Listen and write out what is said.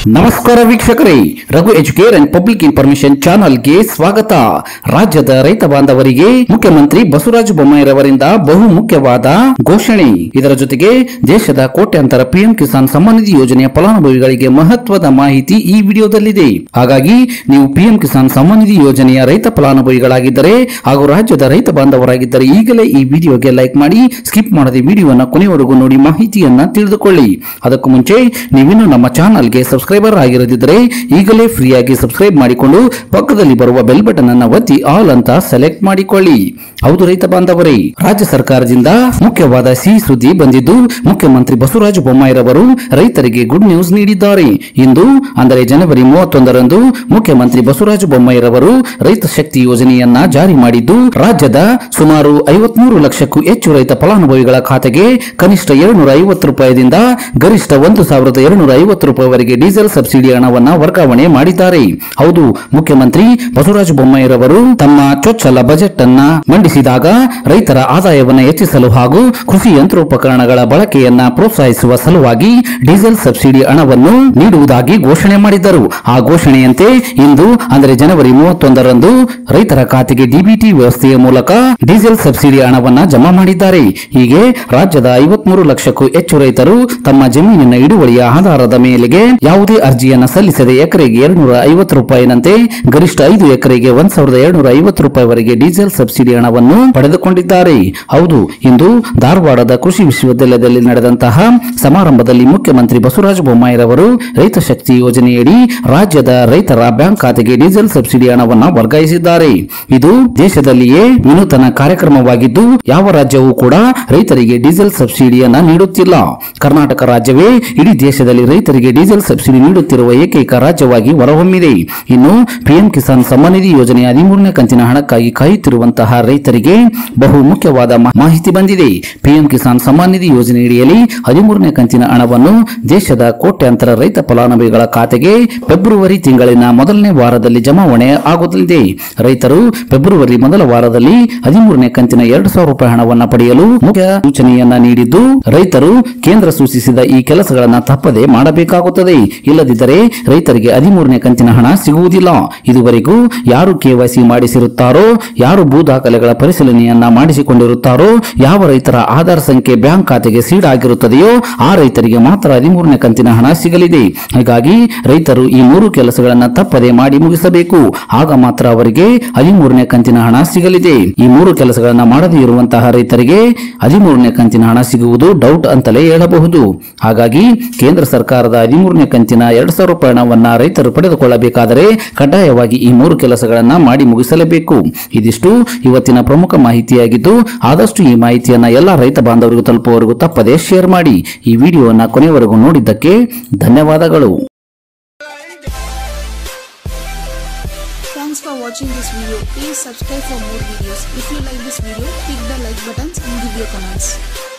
ನಮಸ್ಕಾರ ವೀಕ್ಷಕರೇ Raghu Educare and public information ಚಾನಲ್ಗೆ ಸ್ವಾಗತ ರಾಜ್ಯದ ರೈತ ಬಾಂಧವರಿಗೆ ಮುಖ್ಯಮಂತ್ರಿ ಬಸವರಾಜ ಬೊಮ್ಮಾಯಿರವರಿಂದ ಬಹು ಮುಖ್ಯವಾದ ಘೋಷಣೆ ಇದರ ಜೊತೆಗೆ ದೇಶದ ಕೋಟ್ಯಾಂತರ ಪಿಎಂ ಕಿಸಾನ್ ಸಮ್ಮಾನ್ ನಿಧಿ ಯೋಜನೆಯ ಫಲಾನುಭವಿಗಳಿಗೆ ಮಹತ್ವದ ಮಾಹಿತಿ ಈ ವಿಡಿಯೋದಲ್ಲಿದೆ ಹಾಗಾಗಿ ನೀವು ಪಿಎಂ ಕಿಸಾನ್ ಸಮ್ಮಾನ್ ನಿಧಿ ಯೋಜನೆಯ ರೈತ ಫಲಾನುಭವಿಗಳಾಗಿದ್ದರೆ ಹಾಗೂ ರಾಜ್ಯದ ರೈತ ಬಾಂಧವರಾಗಿದ್ದರೆ ಈಗಲೇ ಈ ವಿಡಿಯೋಗೆ ಲೈಕ್ ಮಾಡಿ ಸ್ಕಿಪ್ ಮಾಡದೆ ವಿಡಿಯೋನ ಕೊನೆವರೆಗೂ ನೋಡಿ ಮಾಹಿತಿಯನ್ನ ತಿಳಿದುಕೊಳ್ಳಿ ಅದಕ್ಕೂ ಮುಂಚೆ ನೀವಿನ್ನು ನಮ್ಮ ಚಾನಲ್ಗೆ ಸಬ್ಸ್ಕ್ರೈಬರ್ ಆಗಿರದಿದ್ದರೆ ಈಗಲೇ ಫ್ರೀಯಾಗಿ ಸಬ್ಸ್ಕ್ರೈಬ್ ಮಾಡಿಕೊಂಡು ಪಕ್ಕದಲ್ಲಿ ಬರುವ ಬೆಲ್ ಬಟನ್ ಅನ್ನ ಒತ್ತಿ ಆಲ್ ಅಂತ ಸೆಲೆಕ್ಟ್ ಮಾಡಿಕೊಳ್ಳಿ ಹೌದು ರೈತ ಬಾಂಧವರೇ ರಾಜ್ಯ ಸರ್ಕಾರದಿಂದ ಮುಖ್ಯವಾದ ಸಿಹಿ ಸುದ್ದಿ ಬಂದಿದ್ದು ಮುಖ್ಯಮಂತ್ರಿ ಬಸವರಾಜ ಬೊಮ್ಮಾಯಿರವರು ರೈತರಿಗೆ ಗುಡ್ ನ್ಯೂಸ್ ನೀಡಿದ್ದಾರೆ ಇಂದು ಅಂದರೆ ಜನವರಿ ಮೂವತ್ತೊಂದರಂದು ಮುಖ್ಯಮಂತ್ರಿ ಬಸವರಾಜ ಬೊಮ್ಮಾಯಿರವರು ರೈತ ಶಕ್ತಿ ಯೋಜನೆಯನ್ನ ಜಾರಿ ಮಾಡಿದ್ದು ರಾಜ್ಯದ ಸುಮಾರು ಐವತ್ಮೂರು ಲಕ್ಷಕ್ಕೂ ಹೆಚ್ಚು ರೈತ ಫಲಾನುಭವಿಗಳ ಖಾತೆಗೆ ಕನಿಷ್ಠ ಏಳುನೂರ ಐವತ್ತು ರೂಪಾಯಿದಿಂದ ಗರಿಷ್ಠ ಒಂದು ಸಾವಿರದ ಏಳುನೂರ ಐವತ್ತು ರೂಪಾಯಿವರೆಗೆ ಡೀಸೆಲ್ ಸಬ್ಸಿಡಿ ಹಣವನ್ನ ವರ್ಗಾವಣೆ ಮಾಡಿದ್ದಾರೆ ಹೌದು ಮುಖ್ಯಮಂತ್ರಿ ಬಸವರಾಜ ಬೊಮ್ಮಾಯಿರವರು ತಮ್ಮ ಚೊಚ್ಚಲ ಬಜೆಟ್ ಅನ್ನ ಮಂಡಿಸಿದಾಗ ರೈತರ ಆದಾಯವನ್ನ ಹೆಚ್ಚಿಸಲು ಹಾಗೂ ಕೃಷಿ ಯಂತ್ರೋಪಕರಣಗಳ ಬಳಕೆಯನ್ನ ಪ್ರೋತ್ಸಾಹಿಸುವ ಸಲುವಾಗಿ ಡೀಸೆಲ್ ಸಬ್ಸಿಡಿ ಹಣವನ್ನು ನೀಡುವುದಾಗಿ ಘೋಷಣೆ ಮಾಡಿದ್ದರು ಆ ಘೋಷಣೆಯಂತೆ ಇಂದು ಅಂದರೆ ಜನವರಿ ಮೂವತ್ತೊಂದರಂದು ರೈತರ ಖಾತೆಗೆ ಡಿಬಿಟಿ ವ್ಯವಸ್ಥೆಯ ಮೂಲಕ ಡೀಸೆಲ್ ಸಬ್ಸಿಡಿ ಹಣವನ್ನ ಜಮಾ ಮಾಡಿದ್ದಾರೆ ಹೀಗೆ ರಾಜ್ಯದ ಐವತ್ಮೂರು ಲಕ್ಷಕ್ಕೂ ಹೆಚ್ಚು ರೈತರು ತಮ್ಮ ಜಮೀನಿನ ಹಿಡುವಳಿಯ ಆಧಾರದ ಮೇಲೆಗೆ ಯಾವುದೇ ಅರ್ಜಿಯನ್ನ ಸಲ್ಲಿಸದೆ ಎಕರೆಗೆ ಎರಡ್ನೂರ ಐವತ್ತು ರೂಪಾಯಿನಂತೆ ಗರಿಷ್ಠ ಐದು ಎಕರೆಗೆ ಒಂದ್ ಸಾವಿರದ ಎರಡ್ನೂರ ಐವತ್ತು ರೂಪಾಯಿವರೆಗೆ ಡೀಸೆಲ್ ಸಬ್ಸಿಡಿ ಹಣವನ್ನು ಪಡೆದುಕೊಂಡಿದ್ದಾರೆ ಹೌದು ಇಂದು ಧಾರವಾಡದ ಕೃಷಿ ವಿಶ್ವವಿದ್ಯಾಲಯದಲ್ಲಿ ನಡೆದಂತಹ ಸಮಾರಂಭದಲ್ಲಿ ಮುಖ್ಯಮಂತ್ರಿ ಬಸವರಾಜ ಬೊಮ್ಮಾಯಿರವರು ರೈತ ಶಕ್ತಿ ಯೋಜನೆಯಡಿ ರಾಜ್ಯದ ರೈತರ ಬ್ಯಾಂಕ್ ಖಾತೆಗೆ ಡೀಸೆಲ್ ಸಬ್ಸಿಡಿ ಹಣವನ್ನ ವರ್ಗಾಯಿಸಿದ್ದಾರೆ ಇದು ದೇಶದಲ್ಲಿಯೇ ವಿನೂತನ ಕಾರ್ಯಕ್ರಮವಾಗಿದ್ದು ಯಾವ ರಾಜ್ಯವೂ ಕೂಡ ರೈತರಿಗೆ ಡೀಸೆಲ್ ಸಬ್ಸಿಡಿಯನ್ನ ನೀಡುತ್ತಿಲ್ಲ ಕರ್ನಾಟಕ ರಾಜ್ಯವೇ ಇಡೀ ದೇಶದಲ್ಲಿ ರೈತರಿಗೆ ಡೀಸೆಲ್ ಸಬ್ಸಿಡಿ ನೀಡುತ್ತಿರುವ ಏಕೈಕ ರಾಜ್ಯವಾಗಿ ಹೊರಹೊಮ್ಮಿದೆ ಇನ್ನು ಪಿಎಂ ಕಿಸಾನ್ ಸಮ್ಮಾನ್ ನಿಧಿ ಯೋಜನೆಯ ಹದಿಮೂರನೇ ಕಂತಿನ ಹಣಕ್ಕಾಗಿ ಕಾಯುತ್ತಿರುವಂತಹ ರೈತರಿಗೆ ಬಹು ಮುಖ್ಯವಾದ ಮಾ- ಮಾಹಿತಿ ಬಂದಿದೆ ಪಿಎಂ ಕಿಸಾನ್ ಸಮ್ಮಾನ್ ನಿಧಿ ಯೋಜನೆಯಡಿಯಲ್ಲಿ ಹದಿಮೂರನೇ ಕಂತಿನ ಹಣವನ್ನು ದೇಶದ ಕೋಟ್ಯಾಂತರ ರೈತ ಫಲಾನುಭವಿಗಳ ಖಾತೆಗೆ ಫೆಬ್ರವರಿ ತಿಂಗಳಿನ ಮೊದಲನೇ ವಾರದಲ್ಲಿ ಜಮಾವಣೆ ಆಗುತ್ತಲಿದೆ ರೈತರು ಫೆಬ್ರವರಿ ಮೊದಲ ವಾರದಲ್ಲಿ ಹದಿಮೂರನೇ ಕಂತಿನ ಎರಡು ಸಾವಿರ ರೂಪಾಯಿ ಹಣವನ್ನು ಪಡೆಯಲು ಮುಖ್ಯ ಸೂಚನೆಯನ್ನ ನೀಡಿದ್ದು ರೈತರು ಕೇಂದ್ರ ಸೂಚಿಸಿದ ಈ ಕೆಲಸಗಳನ್ನ ತಪ್ಪದೆ ಮಾಡಬೇಕಾಗುತ್ತದೆ ಇಲ್ಲದಿದ್ದರೆ ರೈತರಿಗೆ ಹದಿಮೂರನೇ ಕಂತಿನ ಹಣ ಸಿಗುವುದಿಲ್ಲ ಇದುವರೆಗೂ ಯಾರು ಕೆವೈಸಿ ಮಾಡಿಸಿರುತ್ತಾರೋ ಯಾರು ಭೂ ದಾಖಲೆಗಳ ಪರಿಶೀಲನೆಯನ್ನ ಮಾಡಿಸಿಕೊಂಡಿರುತ್ತಾರೋ ಯಾವ ರೈತರ ಆಧಾರ್ ಸಂಖ್ಯೆ ಬ್ಯಾಂಕ್ ಖಾತೆಗೆ ಸೀಡ್ ಆಗಿರುತ್ತದೆಯೋ ಆ ರೈತರಿಗೆ ಮಾತ್ರ ಹದಿಮೂರನೇ ಕಂತಿನ ಹಣ ಸಿಗಲಿದೆ ಹೀಗಾಗಿ ರೈತರು ಈ ಮೂರು ಕೆಲಸಗಳನ್ನ ತಪ್ಪದೆ ಮಾಡಿ ಮುಗಿಸಬೇಕು ಆಗ ಮಾತ್ರ ಅವರಿಗೆ ಹದಿಮೂರನೇ ಕಂತಿನ ಹಣ ಸಿಗಲಿದೆ ಈ ಮೂರು ಕೆಲಸಗಳನ್ನ ಮಾಡದೇ ಇರುವಂತಹ ರೈತರಿಗೆ ಹದಿಮೂರನೇ ಕಂತಿನ ಹಣ ಸಿಗುವುದು ಡೌಟ್ ಅಂತಲೇ ಹೇಳಬಹುದು ಹಾಗಾಗಿ ಕೇಂದ್ರ ಸರ್ಕಾರದ ಹದಿಮೂರನೇ ಕಂತಿನ ಎರಡ್ ಸಾವಿರ ರೂಪಾಯಿ ಹಣವನ್ನ ರೈತರು ಪಡೆದುಕೊಳ್ಳಬೇಕಾದರೆ ಕಡ್ಡಾಯವಾಗಿ ಈ ಮೂರು ಕೆಲಸಗಳನ್ನ ಮಾಡಿ ಮುಗಿಸಲೇಬೇಕು ಇದಿಷ್ಟು ಇವತ್ತಿನ ಪ್ರಮುಖ ಮಾಹಿತಿಯಾಗಿದ್ದು ಆದಷ್ಟು ಈ ಮಾಹಿತಿಯನ್ನ ಎಲ್ಲ ರೈತ ಬಾಂಧವರಿಗೂ ತಲುಪುವವರೆಗೂ ತಪ್ಪದೆ ಶೇರ್ ಮಾಡಿ ಈ ವಿಡಿಯೋವನ್ನ ಕೊನೆಯವರೆಗೂ ನೋಡಿದ್ದಕ್ಕೆ ಧನ್ಯವಾದಗಳು Thanks for watching this video. Please subscribe for more videos. If you like this video, click the like buttons and give your comments.